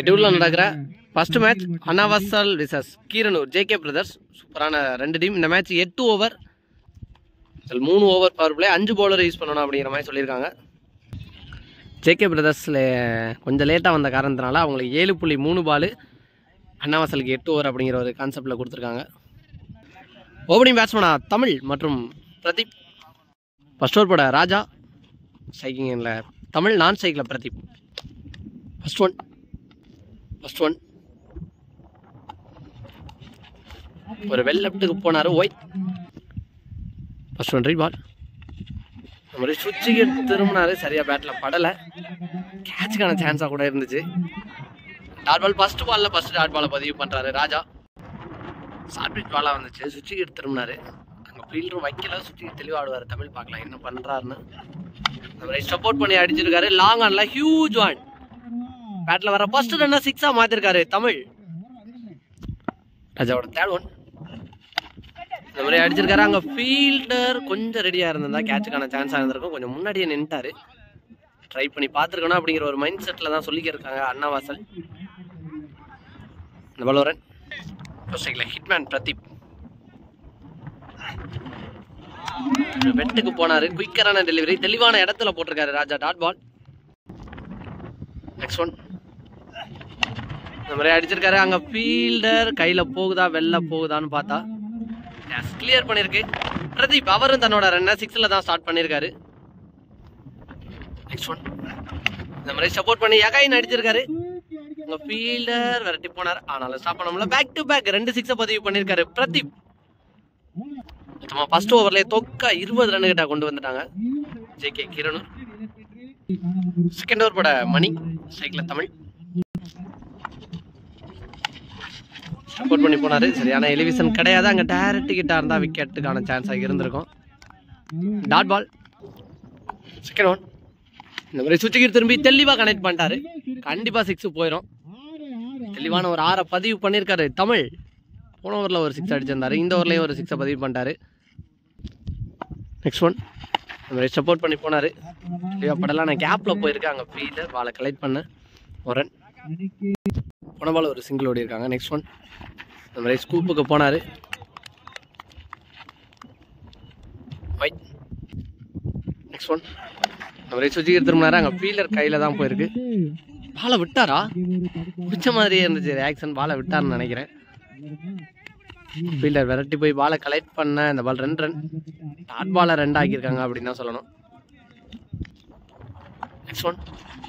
ஷெட்யூலில் நடக்கிற first match Annavasal விசஸ் Keeranur JK Brothers சூப்பரான ரெண்டு டீம் இந்த மேட்ச் எட்டு ஓவர் இதில் மூணு ஓவர் பவர் பிளே அஞ்சு பவுலர் யூஸ் பண்ணணும் அப்படிங்கிற மாதிரி சொல்லியிருக்காங்க ஜேகே பிரதர்ஸில் கொஞ்சம் லேட்டாக வந்த காரணத்தினால அவங்களுக்கு ஏழு புள்ளி மூணு பால் அண்ணாவாசலுக்கு எட்டு ஓவர் அப்படிங்கிற ஒரு கான்செப்டில் கொடுத்துருக்காங்க ஓப்பனிங் பேட்ஸ்மனா தமிழ் மற்றும் பிரதீப் ஃபர்ஸ்ட் ஓவர் போட ராஜா சைக்கிங்கில் தமிழ் நான் சைக்கிளில் Pradeep first one first one ஒரு வெல் லெஃப்ட்டுக்கு போனார் wide first one re ball இந்த மாதிரி சுவிட்சுக்கு திரும்பினாரு சரியாக பேட்டில் படலை கேட்சுக்கான சான்ஸாக கூட இருந்துச்சு டாட் பால் ஃபர்ஸ்ட் பாலில் ஃபர்ஸ்ட் டாட் பாலை பதிவு பண்ணுறாரு ராஜா ஷார்ட் பாலாக வந்துச்சு சுவிட்சுக்கு திரும்பினாரு அங்கே ஃபீல்டரும் வைக்கல சுவிட்சுக்கு தெளிவாக ஆடுவார் தமிழ் பார்க்கலாம் என்ன பண்ணுறாருன்னு இந்த மாதிரி சப்போர்ட் பண்ணி அடிச்சிருக்காரு லாங் ஆன்ல ஹியூஜ் ஒன் பேட்டில் வர ஃபர்ஸ்ட் ரன்னை சிக்ஸாக மாற்றிருக்காரு தமிழ் ராஜாவோட தேர்ட் ஒன் இந்த மாதிரி அடிச்சிருக்காரு அங்கே ஃபீல்டர் கொஞ்சம் ரெடியாக இருந்திருந்தா கேட்சுக்கான சான்ஸாக இருந்திருக்கும் கொஞ்சம் முன்னாடியே நின்ட்டாரு ட்ரை பண்ணி பார்த்துருக்கணும் அப்படிங்கிற ஒரு மைண்ட் செட்டில் தான் சொல்லிக்கிருக்காங்க அண்ணாவாசல் இந்த பலோரன் ஃபர்ஸ்ட் ஹிட்மேன் பிரதீப் வெட்டுக்கு போனாரு குயிக்கரான டெலிவரி தெளிவான இடத்துல போட்டிருக்காரு Raja dot ball next one இந்த மாதிரி அடிச்சிருக்காரு அங்க ஃபீல்டர் கையில போகுதா வெளில போகுதான்னு பார்த்தா கிளியர் பண்ணிருக்கு பிரதீப் அவரும் தன்னோட ரன்னை சிக்ஸ்ல தான் ஸ்டார்ட் பண்ணியிருக்காரு நெக்ஸ்ட் ஒன் இந்த மாதிரி சப்போர்ட் பண்ணி எகைன் அடிச்சிருக்காரு உங்க ஃபீல்டர் விரட்டி போனார் ஆனாலும் ஸ்டாப் பண்ண முடியல பேக் டு பேக் ரெண்டு சிக்ஸை பதிவு பண்ணியிருக்காரு பிரதீப் மொத்தமாக ஃபர்ஸ்ட் ஓவர்லேயே தொக்கா இருபது ரன் கிட்ட கொண்டு வந்துட்டாங்க ஜேகே கிரணூர் செகண்ட் ஓவர் பட மணி சைக்கிள் தமிழ் சப்போர்ட் பண்ணி போனாரு சரியான எலிவிஷன் கிடையாது அங்கே டேரக்ட் கிட்ட இருந்தா விக்கெட்டுக்கான சான்ஸ் ஆகி இருந்திருக்கும் டாட் பால் செகண்ட் ஒன் இந்த மாதிரி சுவிட்சுக்கு திரும்பி தெளிவாக கனெக்ட் பண்ணிட்டாரு கண்டிப்பாக சிக்ஸ் போயிடும் தெளிவான ஒரு ஆறை பதிவு பண்ணியிருக்காரு தமிழ் போன ஓவரில் ஒரு சிக்ஸ் அடிச்சிருந்தாரு இந்த ஓவர்லேயும் ஒரு சிக்ஸை பதிவு பண்ணிட்டாரு நெக்ஸ்ட் ஒன் இந்த மாதிரி சப்போர்ட் பண்ணி போனார் தெளிவாக படலாம் நான் கேப்பில் போயிருக்கேன் அங்கே ஃபீல்டர் பாலை கலெக்ட் பண்ண ஒரு ரன் போன பால் ஒரு சிங்கிள் ஓடி இருக்காங்க நெக்ஸ்ட் ஒன் இந்த மாதிரி ஸ்கூப்புக்கு போனார் ஒயிட் நெக்ஸ்ட் ஒன் இந்த மாதிரி சுஜிக்கு திரும்பினாரு அங்கே ஃபீல்டர் கையில் தான் போயிருக்கு பாலை விட்டாரா பிடிச்ச மாதிரியே இருந்துச்சு ரியாக்ஷன் பாலை விட்டாருன்னு நினைக்கிறேன் ஃபீல்டர் விரட்டி போய் பாலை கலெக்ட் பண்ண இந்த பால் ரெண்டு ரன் டாட் பாலை ரெண்டு ஆக்கியிருக்காங்க அப்படின்னு தான் சொல்லணும் நெக்ஸ்ட் ஒன்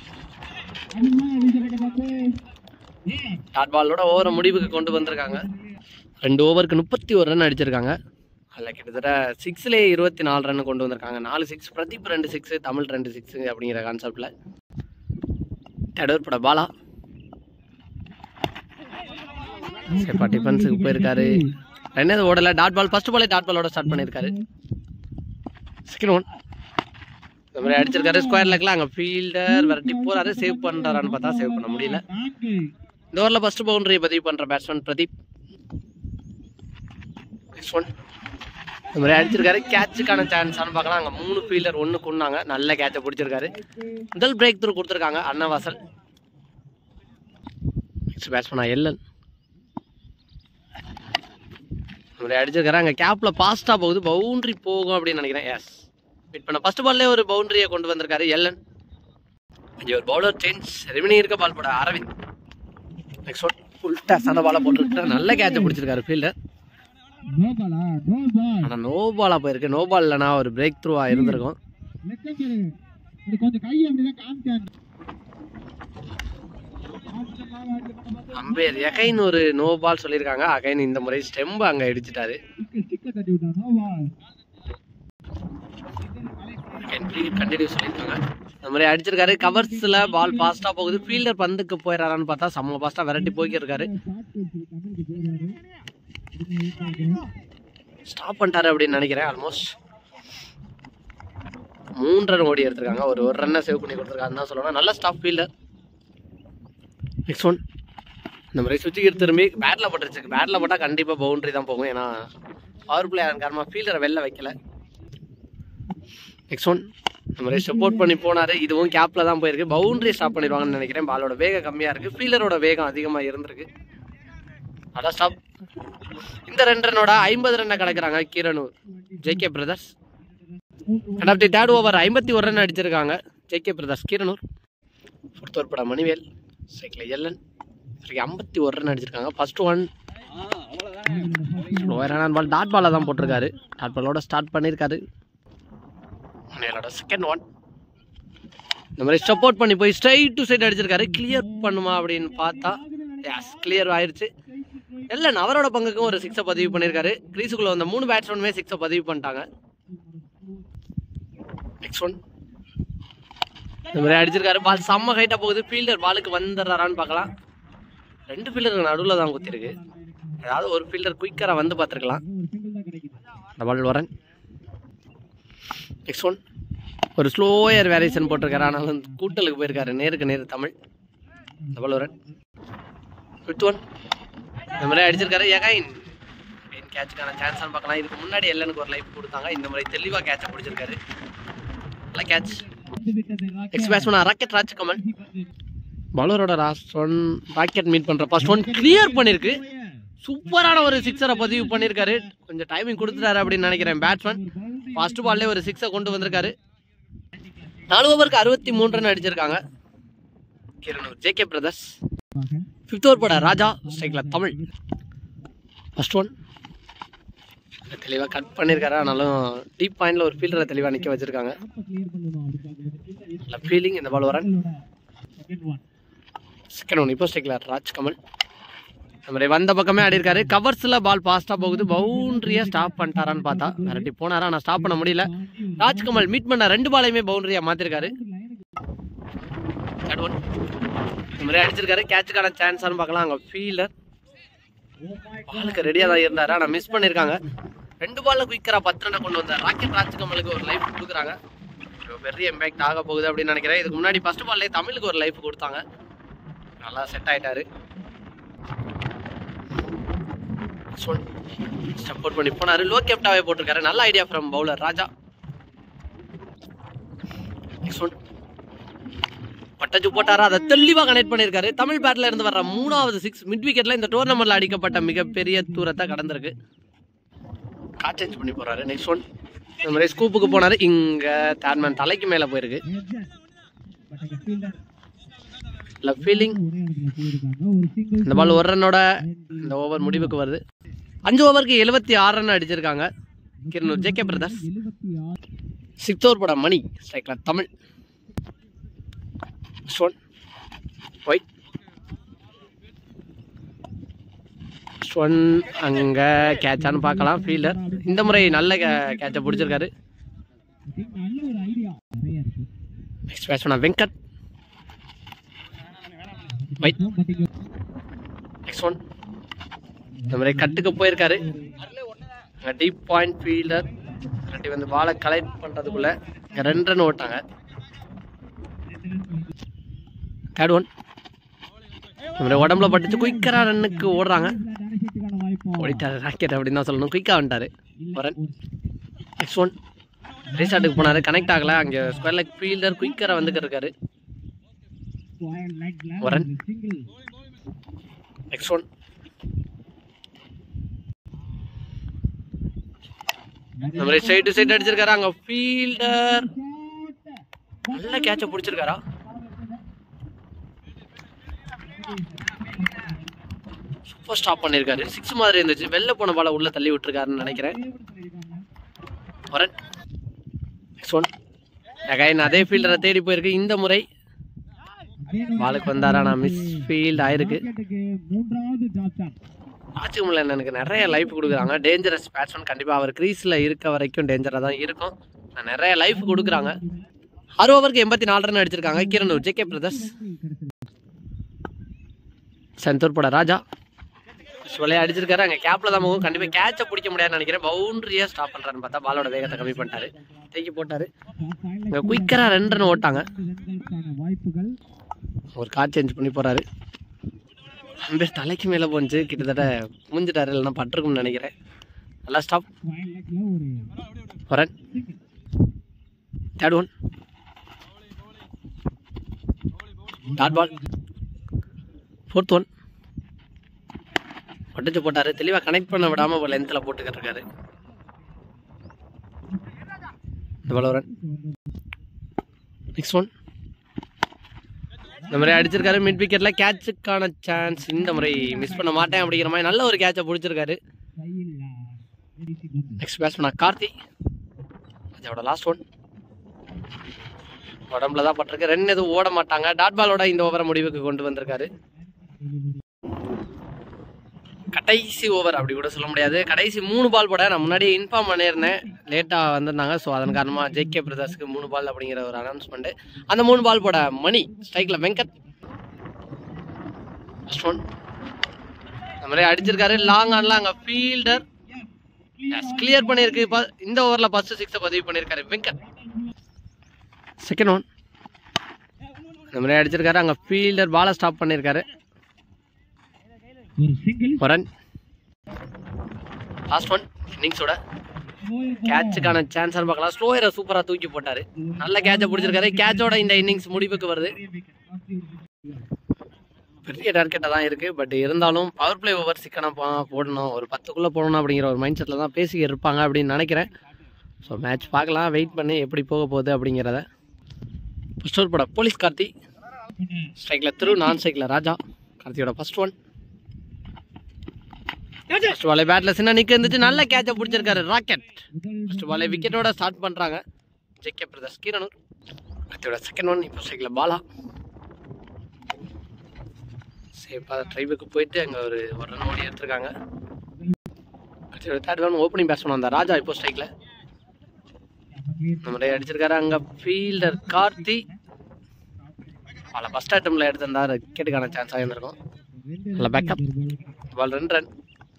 டாட் பாலோட ஓவரை முடிவுக்கு கொண்டு வந்திருக்காங்க ரெண்டு ஓவருக்கு முப்பத்தி ஒரு ரன் அடிச்சிருக்காங்க அதில் கிட்டத்தட்ட சிக்ஸ்லேயே இருபத்தி நாலு ரன் கொண்டு வந்திருக்காங்க நாலு சிக்ஸ் பிரதீப் ரெண்டு சிக்ஸு தமிழ் ரெண்டு சிக்ஸு அப்படிங்கிற கான்செப்டில் தடவர் பட பாலா சரிப்பா டிஃபென்ஸுக்கு போயிருக்காரு ரெண்டாவது ஓடல டாட் பால் ஃபர்ஸ்ட் பாலே டாட் பாலோட ஸ்டார்ட் பண்ணியிருக்காரு செகண்ட் ஒன் இந்த மாதிரி அடிச்சிருக்காரு ஸ்கொயர் லெக்கில் அங்கே ஃபீல்டர் விரட்டி போறாரு சேவ் பண்ணுறாரான்னு பார்த்தா சேவ் பண்ண முடியல இந்த ஓவரில் ஃபர்ஸ்ட் பவுண்டரியை பதிவு பண்ணுற பேட்ஸ்மேன் பிரதீப் நெக்ஸ்ட் ஒன் இந்த மாதிரி அடிச்சிருக்காரு கேட்சுக்கான சான்ஸானு பார்க்கலாம் அங்கே மூணு ஃபீல்டர் ஒன்று கொண்டாங்க நல்ல கேட்சை பிடிச்சிருக்காரு முதல் பிரேக் த்ரூ கொடுத்துருக்காங்க அன்னவாசல் நெக்ஸ்ட் பேட்ஸ்மேனா எல்லன் இப்படி அடிச்சிருக்காரு அங்கே கேப்பில் ஃபாஸ்ட்டாக போகுது பவுண்ட்ரி போகும் அப்படின்னு நினைக்கிறேன் எஸ் வெயிட் பண்ண ஃபர்ஸ்ட் பால்லே ஒரு பவுண்டரியை கொண்டு வந்திருக்காரு எல்லன் இங்கே ஒரு பவுலர் சேஞ்ச் ரெமினி இருக்க பால் போட Aravind next one full toss அந்த பாலை போட்டுருக்காரு நல்ல கேட்சை பிடிச்சிருக்காரு ஃபீல்டர் நோ பாலா நோ பால் ஆனால் நோ பாலாக போயிருக்கு நோ பால் இல்லைனா ஒரு பிரேக் த்ரூவாக இருந்திருக்கும் லெக்கம் கேளுங்க இது கொஞ்சம் கை அப்படிதான் காமிச்சாங்க அம்பையர் எகைன் ஒரு நோ பால் சொல்லியிருக்காங்க அகைன் இந்த முறை ஸ்டெம்பு அங்கே இடிச்சிட்டாரு ஸ்டிக்க தட்டி விட்டா நோ பால் கண்டினியூ சொல்லியிருக்காங்க இந்த மாதிரி அடிச்சிருக்காரு கவர்ஸில் பால் ஃபாஸ்ட்டாக போகுது ஃபீல்டர் பந்துக்கு போயிடறான்னு பார்த்தா செம்ம ஃபாஸ்ட்டாக விரட்டி போய்க்கிருக்காரு ஸ்டாப் பண்ணிட்டாரு அப்படின்னு நினைக்கிறேன் ஆல்மோஸ்ட் மூணு ரன் ஓடி எடுத்திருக்காங்க ஒரு ஒரு ரன்னை சேவ் பண்ணி கொடுத்துருக்காங்க தான் சொல்லணும் நல்ல ஸ்டாப் ஃபீல்டர் நெக்ஸ்ட் ஒன் இந்த மாதிரி சுவிட்சுக்கு திரும்பி பேட்டில் போட்டுருச்சு பேட்டில் போட்டால் கண்டிப்பாக பவுண்டரி தான் போகும் ஏன்னா பவர் பிளே காரணமாக ஃபீல்டரை வெளில வைக்கல நெக்ஸ்ட் ஒன் நம்ம சப்போர்ட் பண்ணி போனாரு இதுவும் கேப்ல தான் போயிருக்கு பவுண்டரி ஸ்டாப் பண்ணிடுவாங்கன்னு நினைக்கிறேன் பாலோட வேகம் கம்மியா இருக்கு ஃபீல்டரோட வேகம் அதிகமா இருந்திருக்கு அதான் ஸ்டாப் இந்த ரெண்டு ரனோட ஐம்பது ரன்னை கிடக்குறாங்க கீரனூர் ஜேகே பிரதர்ஸ் கடாப்டி தேர்ட் ஓவர் ஐம்பத்தி ஒரு ரன் அடிச்சிருக்காங்க JK Brothers Keeranur fourth over படம் மணிவேல் சைக்கிள் எல்லன் சரி ஐம்பத்தி ஒரு ரன் அடிச்சிருக்காங்க ஃபர்ஸ்ட் ஒன் ஸ்லோயரான பால் டாட் பாலாக தான் போட்டிருக்காரு டாட் பாலோட ஸ்டார்ட் பண்ணியிருக்காரு மணிவேலோட செகண்ட் ஒன் இந்த மாதிரி சப்போர்ட் பண்ணி போய் ஸ்ட்ரைட் டு சைட் அடிச்சிருக்காரு கிளியர் பண்ணுமா அப்படின்னு பார்த்தா எஸ் கிளியர் ஆயிருச்சு எல்லன் அவரோட பங்குக்கும் ஒரு சிக்ஸை பதிவு பண்ணியிருக்காரு கிரீஸுக்குள்ள வந்த மூணு பேட்ஸ்மேனுமே சிக்ஸை பதிவு பண்ணிட்டாங்க நெக்ஸ்ட் ஒன் இந்த மாதிரி அடிச்சிருக்காரு பால் செம்ம ஹைட்டாக போகுது ஃபீல்டர் பாலுக்கு வந்துடுறாரான்னு பார்க்கலாம் ரெண்டு ஃபீல்டருக்கு நடுவில் தான் குத்திருக்கு ஏதாவது ஒரு ஃபீல்டர் குயிக்கராக வந்து பார்த்துருக்கலாம் இந்த பால் வரேன் நெக்ஸ்ட் ஒன் ஒரு ஸ்லோயர் வேரியேஷன் போட்டிருக்காரு ஆனாலும் கூட்டலுக்கு போயிருக்காரு நேருக்கு நேர் தமிழ் இந்த பால் வரேன் ஃபிஃப்த் ஒன் இந்த மாதிரி அடிச்சிருக்காரு எகைன் கேட்சுக்கான சான்ஸ் பார்க்கலாம் இதுக்கு முன்னாடி எல்லனுக்கு ஒரு லைஃப் கொடுத்தாங்க இந்த மாதிரி தெளிவாக கேட்சை பிடிச்சிருக்காரு நல்ல catch ex batsman rocket Raj Kamal பவுலரோட லாஸ்ட் ஒன் ராக்கெட் மீட் பண்ற ஃபர்ஸ்ட் ஒன் கிளியர் பண்ணிருக்கு சூப்பரான ஒரு சிக்ஸரை பதிவு பண்ணியிருக்காரு கொஞ்சம் டைமிங் கொடுத்துட்டாரு அப்படின்னு நினைக்கிறேன் பேட்ஸ்மேன் ஃபர்ஸ்ட் பால்லே ஒரு சிக்ஸை கொண்டு வந்திருக்காரு நாலு ஓவருக்கு அறுபத்தி மூணு ரன் அடிச்சிருக்காங்க Keeranur JK Brothers fifth over போட ராஜா ஸ்ட்ரைக்கில் தமிழ் ஃபர்ஸ்ட் ஒன் தெளிவாக கட் பண்ணியிருக்காரு ஆனாலும் டீப் பாயிண்டில் ஒரு ஃபீல்டரை தெளிவாக நிற்க வச்சிருக்காங்க நல்ல ஃபீலிங் இந்த பால் வரேன் செகண்ட் ஒன் இப்போ ஸ்ட்ரைக்கில் ராஜ் கமல் நம்ம வந்த பக்கமே ஆடி இருக்காரு கவர்ஸில் பால் ஃபாஸ்ட்டாக போகுது பவுண்டரியாக ஸ்டாப் பண்ணிட்டாரான்னு பார்த்தா விரட்டி போனாரா ஆனால் ஸ்டாப் பண்ண முடியல ராஜ்கமல் மீட் பண்ண ரெண்டு பாலையுமே பவுண்டரியாக மாற்றிருக்காரு தேர்ட் ஒன் இந்த மாதிரி அடிச்சிருக்காரு கேட்சுக்கான சான்ஸானு பார்க்கலாம் அங்கே ஃபீல்டர் பாலுக்கு ரெடியாக தான் இருந்தார் ஆனால் மிஸ் பண்ணியிருக்காங்க ரெண்டு பால்ல குயிக்கரா பத்து ரனை கொண்டு வந்தார் ராக்கெட் ராஜ்கமலுக்கு ஒரு லைஃப் கொடுக்குறாங்க ஒரு பெரிய இம்பாக்ட் ஆக போகுது அப்படின்னு நினைக்கிறேன் இதுக்கு முன்னாடி ஃபர்ஸ்ட் பால்லே தமிழுக்கு ஒரு லைஃப் கொடுத்தாங்க நல்லா செட் ஆயிட்டாரு சப்போர்ட் பண்ணி போனாரு லோ கேப்டாவே போட்டிருக்காரு நல்ல idea from bowler Raja Next one. பட்டச்சு போட்டாரா அதை தெளிவாக கனெக்ட் பண்ணியிருக்காரு தமிழ் பேட்ல இருந்து வர்ற மூணாவது சிக்ஸ் மிட் விக்கெட்ல இந்த டோர்னமெண்ட்ல அடிக்கப்பட்ட மிகப்பெரிய தூரத்தை கடந்திருக்கு காட் சேஞ்ச் பண்ணி போறாரு நெக்ஸ்ட் ஒன் இந்த மாதிரி ஸ்கூப்புக்கு போனாரு இங்க தேர்மேன் தலைக்கு மேல போயிருக்கு லவ் ஃபீலிங் இந்த பால் ஒரு ரன்னோட இந்த ஓவர் முடிவுக்கு வருது அஞ்சு ஓவருக்கு எழுபத்தி ஆறு ரன் அடிச்சிருக்காங்க Keeranur JK Brothers six over போட மணி ஸ்ட்ரைக்ல தமிழ் ஒன் ஒயிட் ஒன் அங்கே கேட்சான்னு பார்க்கலாம் ஃபீல்டர் இந்த முறை நல்ல கேட்சை பிடிச்சிருக்காரு next batsman Venkat wide next one இந்த மாதிரி கட்டுக்கு போயிருக்காரு டீப் பாயிண்ட் ஃபீல்டர் ரெண்டு வந்து பாலை கலெக்ட் பண்ணுறதுக்குள்ள ரெண்டு ரன் ஓட்டாங்க தேர்ட் ஒன் இந்த உடம்புல பட்டுச்சு குயிக்கரா ரன்னுக்கு ஓடுறாங்க ஓடிட்டாரு ராக்கெட் அப்படின்னு தான் சொல்லணும் குயிக்காக வந்துட்டாரு வரன் நெக்ஸ்ட் ஒன் ரீசார்ட்டுக்கு போனாரு கனெக்ட் ஆகல அங்கே ஸ்கொயர் லெக் ஃபீல்டர் குயிக்கராக வந்துக்கிட்டு இருக்காரு வரன் நெக்ஸ்ட் ஒன் இந்த மாதிரி சைடு டு சைடு அடிச்சிருக்காரு அங்க ஃபீல்டர் நல்ல கேட்ச பிடிச்சிருக்காரா சூப்பர் ஸ்டாப் பண்ணியிருக்காரு சிக்ஸ் மாதிரி இருந்துச்சு வெளில போன பால உள்ள தள்ளி விட்டுருக்காருன்னு நினைக்கிறேன் வரன் நெக்ஸ்ட் ஒன் அகைன் அதே ஃபீல்டரை தேடி போயிருக்கு இந்த முறை பாலுக்கு வந்தாரா நான் மிஸ் ஃபீல்ட் ஆயிருக்கு மூன்றாவது டிராப் ஷாட் ஆச்சுமில்ல எனக்கு நிறைய லைஃப் கொடுக்குறாங்க டேஞ்சரஸ் பேட்ஸ்மேன் கண்டிப்பாக அவர் க்ரீஸில் இருக்க வரைக்கும் டேஞ்சராக தான் இருக்கும் நான் நிறைய லைஃப் கொடுக்குறாங்க ஆறு ஓவருக்கு எண்பத்தி நாலு ரன் அடிச்சிருக்காங்க கிரணூர் ஜேகே பிரதர்ஸ் செந்தூர் பட ராஜா சொல்லையா அடிச்சிருக்காரு அங்கே கேப்பில் தான் போகும் கண்டிப்பாக கேட்சை பிடிக்க முடியாதுன்னு நினைக்கிறேன் பவுண்டரியாக ஸ்டாப் பண்ணுறாருன்னு பார்த்தா பாலோட வேகத்தை கம்மி பண்ணிட்டாரு தேக்கி போட்டாரு இங்கே குயிக்கராக ரெண்டு ரன் ஓட்டாங்க ரன்களுக்கான வாய்ப்புகள் ஒரு கார் சேஞ்ச் பண்ணி போகிறாரு அந்த தலைக்கு மேலே போச்சு கிட்டத்தட்ட மூஞ்சிட்டாரு இல்லைன்னா பட்டிருக்கும்னு நினைக்கிறேன் நல்லா ஸ்டாப் ஃபைனல் லெக்ல ஒரு வரேன் third one dot ball fourth one ஒட்டச்சு போட்டாரு தெளிவாக கனெக்ட் பண்ண விடாமல் இப்போ லென்த்தில் போட்டுக்கிட்டு இருக்காரு இந்த பால் ஒரு நெக்ஸ்ட் ஒன் இந்த மாதிரி அடிச்சிருக்காரு மிட் விக்கெட்டில் கேட்சுக்கான சான்ஸ் இந்த முறை மிஸ் பண்ண மாட்டேன் அப்படிங்கிற மாதிரி நல்ல ஒரு கேட்சை பிடிச்சிருக்காரு நெக்ஸ்ட் பேட்ஸ்மேனா கார்த்தி அதோட லாஸ்ட் ஒன் உடம்புல தான் பட்டிருக்கு ரன் எதுவும் ஓட மாட்டாங்க டாட் பாலோட இந்த ஓவரை முடிவுக்கு கொண்டு வந்திருக்காரு கடைசி ஓவர் அப்படி கூட சொல்ல முடியாது கடைசி மூணு பால் போட நான் முன்னாடியே இன்ஃபார்ம் பண்ணியிருந்தேன் லேட்டாக வந்திருந்தாங்க ஸோ அதன் காரணமாக ஜேகே பிரதர்ஸ்க்கு மூணு பால் அப்படிங்கிற ஒரு அனௌன்ஸ்மெண்ட் அந்த மூணு பால் போட மணி ஸ்ட்ரைக்கில் வெங்கட் ஃபர்ஸ்ட் ஒன் இந்த மாதிரி அடிச்சிருக்காரு லாங் ஆன்ல அங்கே ஃபீல்டர் கிளியர் பண்ணியிருக்கு ப- இந்த ஓவரில் ஃபர்ஸ்ட் சிக்ஸை பதிவு பண்ணியிருக்காரு வெங்கட் செகண்ட் ஒன் இந்த மாதிரி அடிச்சிருக்காரு அங்கே ஃபீல்டர் பாலை ஸ்டாப் பண்ணியிருக்காரு ஒரு சிங்கிள் ஒரு ரன் லாஸ்ட் ஒன் இன்னிங்ஸோட கேட்சுக்கான சான்ஸ் பார்க்கலாம் ஸ்லோயரை சூப்பராக தூக்கி போட்டாரு நல்ல கேட்சை பிடிச்சிருக்காரு கேட்சோட இந்த இன்னிங்ஸ் முடிவுக்கு வருது பெரிய டார்கெட்டாக தான் இருக்குது பட் இருந்தாலும் பவர் பிளே ஓவர் சிக்கனாக போடணும் ஒரு பத்துக்குள்ளே போடணும் அப்படிங்கிற ஒரு மைண்ட் செட்டில் தான் பேசி இருப்பாங்க அப்படின்னு நினைக்கிறேன் ஸோ மேட்ச் பார்க்கலாம் வெயிட் பண்ணி எப்படி போக போகுது அப்படிங்கிறத ஃபர்ஸ்ட் ஓவர் போட போலீஸ் கார்த்தி ஸ்ட்ரைக்கில் திரு நான் ஸ்ட்ரைக்கில் ராஜா கார்த்தியோட ஃபர்ஸ்ட் ஒன் ஃபர்ஸ்ட் பாலே பேட்டில் சின்ன நிக்க இருந்துச்சு நல்ல கேட்சை பிடிச்சிருக்காரு ராக்கெட் ஃபர்ஸ்ட் பாலே விக்கெட்டோட ஸ்டார்ட் பண்ணுறாங்க ஜெகே பிரதர்ஸ் கீரனூர் கார்த்தியோட செகண்ட் ஒன் இப்போ ஸ்ட்ரைக்கில் பாலா சேஃபாக ட்ரைபுக்கு போயிட்டு அங்கே ஒரு ஒரு ரன் ஓடி எடுத்திருக்காங்க அடுத்து தேர்ட் ஒன் ஓப்பனிங் பேட்ஸ்மேன் வந்தார் ராஜா இப்போ ஸ்ட்ரைக்கில் நம்மளே அடிச்சிருக்காரு அங்கே ஃபீல்டர் கார்த்தி பல ஃபஸ்ட் அட்டம்ல எடுத்திருந்தார் விக்கெட்டுக்கான சான்ஸ் ஆகியிருந்திருக்கும் நல்ல பேக்கப் பால் ரெண்டு ரன்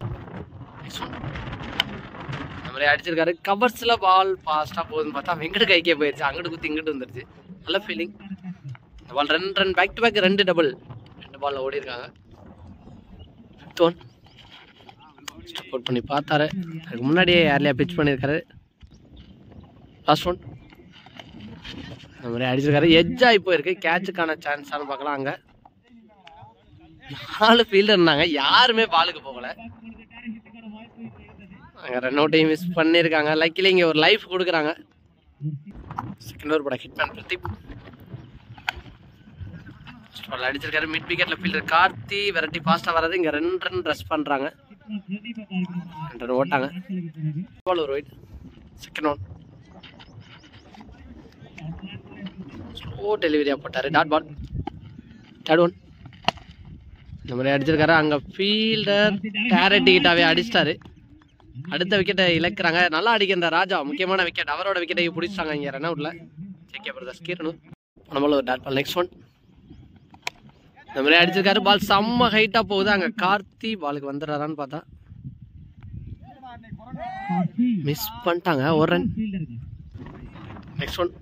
நம்மளே அடிச்சிருக்காரு கவர்ஸில் பால் ஃபாஸ்ட்டாக போகுதுன்னு பார்த்தா வெங்கட கைக்கே போயிடுச்சு அங்கிட்டு குத்தி இங்கிட்டு வந்துருச்சு நல்ல ஃபீலிங் இந்த பால் ரெண்டு ரன் பேக் டு பேக் ரெண்டு டபுள் ரெண்டு பால்ல ஓடி இருக்காங்க ஃபிஃப்த் ஒன் சப்போர்ட் பண்ணி பார்த்தாரு அதுக்கு முன்னாடியே யார்லையா பிச் பண்ணியிருக்காரு லாஸ்ட் ஒன் இந்த மாதிரி அடிச்சிருக்காரு எட்ஜ் ஆகி போயிருக்கு கேட்சுக்கான சான்ஸானு பார்க்கலாம் அங்கே நாலு ஃபீல்டர் இருந்தாங்க யாருமே பாலுக்கு போகல அங்கே ரன் அவுட்டையும் மிஸ் பண்ணியிருக்காங்க லக்கிலி இங்கே ஒரு லைஃப் கொடுக்குறாங்க செகண்ட் ஓவர் பட ஹிட்மேன் பிரதீப் First ball அடிச்சிருக்காரு மிட் விக்கெட்ல ஃபீல்டர் கார்த்தி விரட்டி ஃபாஸ்ட்டாக வர்றது இங்கே ரெண்டு ரன் ரஷ் பண்ணுறாங்க ரெண்டு ரன் ஓட்டாங்க பால் ஒரு ஒயிட் செகண்ட் ஒன் ஸ்லோ டெலிவரியாக போட்டார் டாட் பால் தேர்ட் ஒன் இந்த மாதிரி அடிச்சிருக்காரு அங்கே ஃபீல்டர் டேரட் டிக்கெட்டாகவே அடிச்சிட்டாரு அடுத்த விக்கெட்டை இழக்கிறாங்க நல்லா அடிக்கிற ராஜா முக்கியமான விக்கெட் அவரோட விக்கெட்டை பிடிச்சிட்டாங்க இங்கே ரன் அவுட்டில் ஜேகே பிரதர்ஸ் கீரனூர் நம்மள ஒரு டாட் பால் நெக்ஸ்ட் ஒன் இந்த மாதிரி அடிச்சிருக்காரு பால் செம்ம ஹைட்டாக போகுது அங்கே கார்த்தி பாலுக்கு வந்துடுறாரான்னு பார்த்தா மிஸ் பண்ணிட்டாங்க ஒரு run next one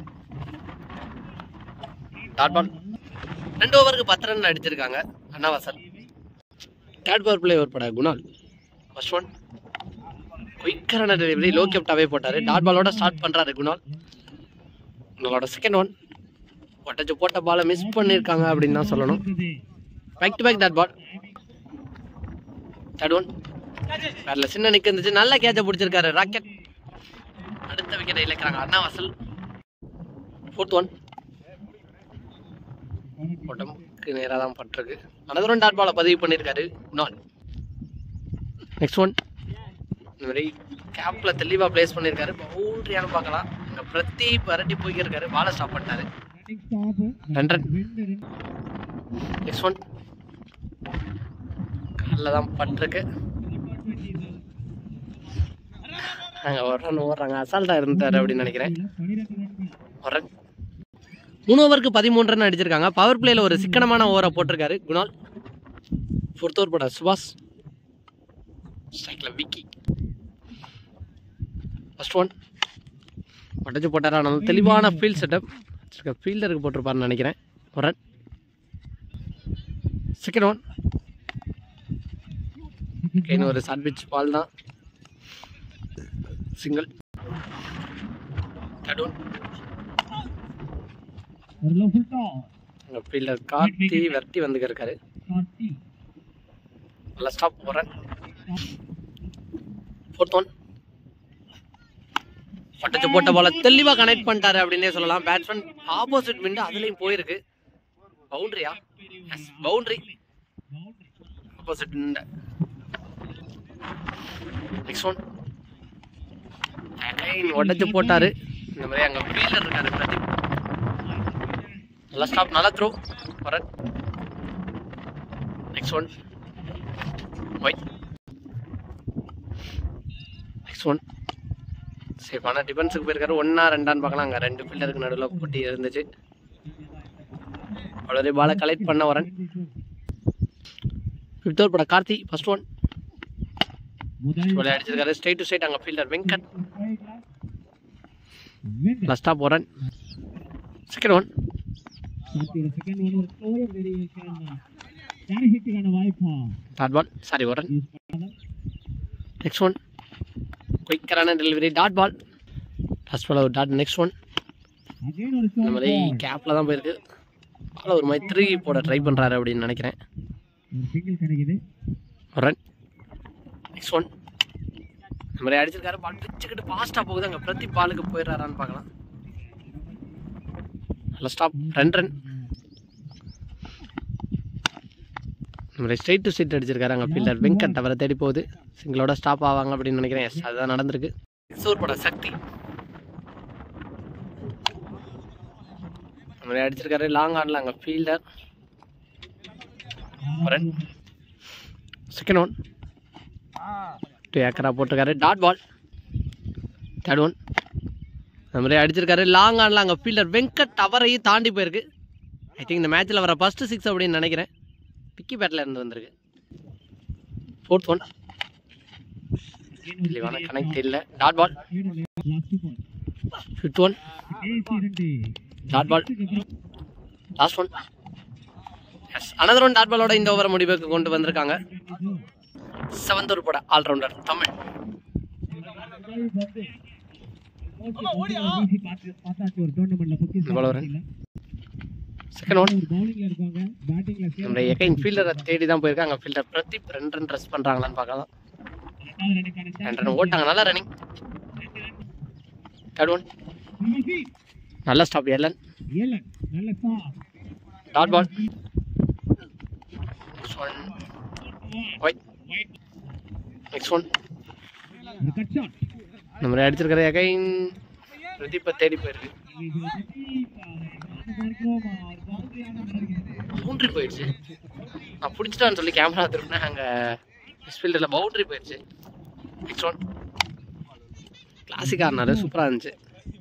dot ball ரெண்டு ஓவருக்கு பத்து ரன் அடிச்சிருக்காங்க Annavasal third power play over பட குணால் ஃபர்ஸ்ட் ஒன் குயிக்கரான டெலிவரி லோ கேப்டாவே போட்டார் டாட் பாலோட ஸ்டார்ட் பண்ணுறாரு குணால் குணாலோட செகண்ட் ஒன் ஒட்டச்சு போட்ட பாலை மிஸ் பண்ணியிருக்காங்க அப்படின்னு தான் சொல்லணும் back to back dot ball third one வேற சின்ன நிக்க இருந்துச்சு நல்ல கேட்சை பிடிச்சிருக்காரு ராக்கெட் அடுத்த விக்கெட்டை இழக்கிறாங்க அண்ணாவாசல் ஃபோர்த் ஒன் உடம்புக்கு நேராக தான் பட்டிருக்கு another one டாட் பாலை பதிவு பண்ணியிருக்காரு குணால் நெக்ஸ்ட் ஒன் இந்த மாதிரி கேப்பில் தெளிவாக ப்ளேஸ் பண்ணியிருக்காரு பவுண்டரியானு பார்க்கலாம் இங்கே பிரதீப் அரட்டி போய்க்கிருக்காரு பாலை ஸ்டாப் பண்ணிட்டாரு ரெண்டு ரன் நெக்ஸ்ட் ஒன் காலில் தான் பட்டிருக்கு அங்கே ஒரு ரன் ஓடுறாங்க அசால்ட்டாக இருந்தார் அப்படின்னு நினைக்கிறேன் ஒரு ரன் மூணு ஓவருக்கு பதிமூணு ரன் அடிச்சிருக்காங்க பவர் பிளேல ஒரு சிக்கனமான ஓவரை போட்டிருக்காரு குணால் ஃபோர்த் ஓவர் போட சுபாஷ் ஸ்ட்ரைக்கில் விக்கி ஃபர்ஸ்ட் ஒன் உடச்சு போட்டாரா நல்ல தெளிவான ஃபீல்ட் செட்டப் ஃபீல்டருக்கு போட்டிருப்பாருன்னு நினைக்கிறேன் ஒரு ரன் செகண்ட் ஒன் இன்னும் ஒரு சாண்ட்விச் பால் தான் சிங்கிள் தேர்ட் ஒன் ஒரு லோ ஃபுல் டாஸ் அங்கே ஃபீல்டர் கார்த்தி வெர்த்தி வந்துக்க இருக்காரு கார்த்தி நல்லா ஸ்டாப் போகிறேன் ஃபோர்த் ஒன் பட்டச்சு போட்ட போல தெளிவாக கனெக்ட் பண்ணிட்டாரு அப்படின்னே சொல்லலாம் பேட்ஸ்மேன் ஆப்போசிட் விண்டு அதுலேயும் போயிருக்கு பவுண்டரியா பவுண்டரி ஆப்போசிட் விண்ட நெக்ஸ்ட் ஒன் அகைன் உடச்சு போட்டாரு இந்த மாதிரி அங்கே ஃபீல்டர் இருக்காரு பிரதீப் நல்லா ஸ்டாப் நல்லா த்ரோ வரேன் next one wide next one சேஃபான டிஃபென்ஸுக்கு போயிருக்காரு ஒன்றா ரெண்டான்னு பார்க்கலாம் அங்கே ரெண்டு ஃபீல்டருக்கு நடுவில் போட்டி இருந்துச்சு அவ்வளோ பாலை கலெக்ட் பண்ண வரேன் ஃபிஃப்த் ஓவர் பட கார்த்தி ஃபர்ஸ்ட் ஒன் முதல் விளையாடி அடிச்சிருக்காரு ஸ்ட்ரைட் டு ஸ்ட்ரைட் அங்கே ஃபீல்டர் வெங்கட் வெங்கட் லாஸ்ட்டாக போகிறேன் செகண்ட் ஒன் கார்த்தியோட செகண்ட் ஒன் ஒரு ஸ்லோயர் வேரியேஷன் யார் ஹிட்டுக்கான வாய்ப்பா டாட் பால் சாரி வரேன் யூஸ் பண்ணாத நெக்ஸ்ட் ஒன் குயிக்கரான delivery dot ball last ball ஒரு டாட் நெக்ஸ்ட் ஒன் அகைன் ஒரு இந்த ஸ்லோயர் மாதிரி கேப்பில் தான் போயிருக்கு பால் ஒரு மாதிரி த்ரீ போட ட்ரை பண்ணுறாரு அப்படின்னு நினைக்கிறேன் ஒரு சிங்கிள் கிடைக்குது ரன் நெக்ஸ்ட் ஒன் இந்த மாதிரி அடிச்சிருக்காரு பால் பிச்சுக்கிட்டு ஃபாஸ்ட்டாக போகுது அங்கே பிரதி பாலுக்கு போயிடுறாரான்னு பார்க்கலாம் நல்லா ஸ்டாப் ரன் ரன் இந்த மாதிரி ஸ்ட்ரைட் டு ஸ்ட்ரைட் அடிச்சிருக்காரு அங்கே ஃபீல்டர் வெங்கட் அவரை தேடி போகுது சிங்கிளோட ஸ்டாப் ஆவாங்க அப்படின்னு நினைக்கிறேன் எஸ் அதுதான் நடந்திருக்கு சூர் பட சக்தி இந்த மாதிரி அடிச்சிருக்காரு லாங் ஆன்ல அங்கே ஃபீல்டர் ரன் செகண்ட் ஒன் டூ ஏக்கரா போட்டிருக்காரு டாட் பால் தேர்ட் ஒன் அந்த மாதிரி அடிச்சிருக்காரு லாங் ஆன்ல அங்கே ஃபீல்டர் வெங்கட் அவரையும் தாண்டி போயிருக்கு ஐ திங்க் இந்த மேட்ச்சில் வர ஃபர்ஸ்ட் சிக்ஸ் அப்படின்னு நினைக்கிறேன் பிக்கி பேட்டில் இருந்து வந்திருக்கு ஃபோர்த் ஒன் தெளிவான கனெக்ட் இல்லை dot ball last ball fifth one ஏசி ரெண்டு டாட் பால் லாஸ்ட் ஒன் எஸ் அனதர் ஒன் டாட் பாலோட இந்த ஓவரை முடிவுக்கு கொண்டு வந்திருக்காங்க செவன்த் ஒரு போட ஆல்ரவுண்டர் தமிழ் பார்த்தாச்சு ஒரு டோர்னமெண்ட்ல புக்கி இந்த ball வரேன். செகண்ட் ஒன் ஒரு பவுலிங்ல இருக்காங்க பேட்டிங்ல நம்மளுடைய எகைன் ஃபீல்டரை தேடி தான் போயிருக்காங்க ஃபீல்டர் பிரதீப் ரெண்டு ரன் ட்ரெஸ் பண்ணுறாங்களான்னு பார்க்கலாம் ரெண்டு ரன் ஓட்டாங்க நல்லா ரன்னிங் தேர்ட் ஒன் நல்ல ஸ்டாப் எல்லன் ஏலன் நல்ல stop dot ball next one wide next one ஒரு கட் ஷாட் நம்ம அடிச்சிருக்கிற எகைன் பிரதீப்பை தேடி போயிருக்கு பவுண்ட்ரி போயிடுச்சு நான் பிடிச்சிட்டான்னு சொல்லி கேமரா திருப்பினேன் அங்கே ஃபீல்டில் பவுண்ட்ரி போயிடுச்சு நெக்ஸ்ட் ஒன் கிளாசிக்காக இருந்தாரு சூப்பராக இருந்துச்சு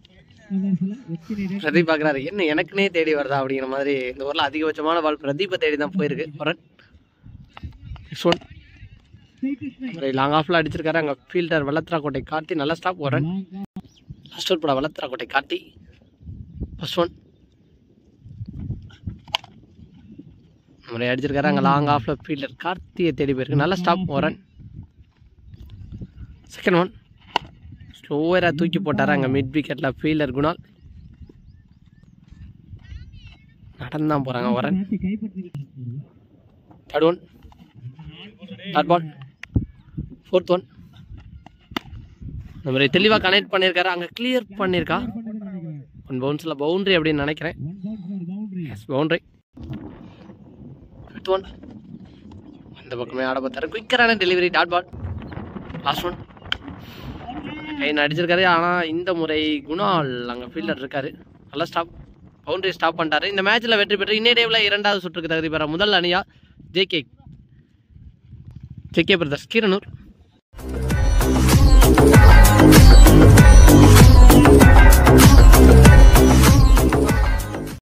பிரதீப் பார்க்குறாரு என்ன எனக்குனே தேடி வருதா அப்படிங்கிற மாதிரி இந்த ஊரில் அதிகபட்சமான பால் பிரதீப்பை தேடி தான் போயிருக்கு ரன் நெக்ஸ்ட் ஒன் லாங் ஆஃபில் அடிச்சிருக்காரு அங்கே ஃபீல்டர் வல்லத்ரா கோட்டை கார்த்தி நல்ல ஸ்டாப் ஒரு ரன் லாஸ்ட் ஓவர் பட வல்லத்ரா கோட்டை கார்த்தி ஃபர்ஸ்ட் ஒன் நம்மளை அடிச்சிருக்காரு அங்கே லாங் ஆஃபில் ஃபீல்டர் கார்த்தியை தேடி போயிருக்கு நல்ல ஸ்டாப் ஒரு ரன் செகண்ட் ஒன் ஸ்லோவராக தூக்கி போட்டார் அங்கே மிட் விக்கெட்டில் ஃபீல்டர் குணால் நடந்தான் போகிறாங்க ஒரு run third one third ball fourth one இந்த மாதிரி தெளிவாக கனெக்ட் பண்ணியிருக்காரு அங்கே கிளியர் பண்ணியிருக்கா ஒன் பவுன்ஸில் பவுண்ட்ரி அப்படின்னு நினைக்கிறேன் எஸ் பவுண்ட்ரி ஃபிஃப்த் ஒன் அந்த பக்கமே ஆட பார்த்தாரு குயிக்கரான delivery dot ball last one கைன் அடிச்சிருக்காரு ஆனால் இந்த முறை குணால் அங்கே ஃபீல்டர் இருக்காரு நல்லா ஸ்டாப் பவுண்டரி ஸ்டாப் பண்ணிட்டாரு இந்த மேட்ச்சில் வெற்றி பெற்று இன்னே டேவில் இரண்டாவது சுற்றுக்கு தகுதி பெற முதல் அணியா ஜேகே ஜேகே பிரதர்ஸ் கீரனூர்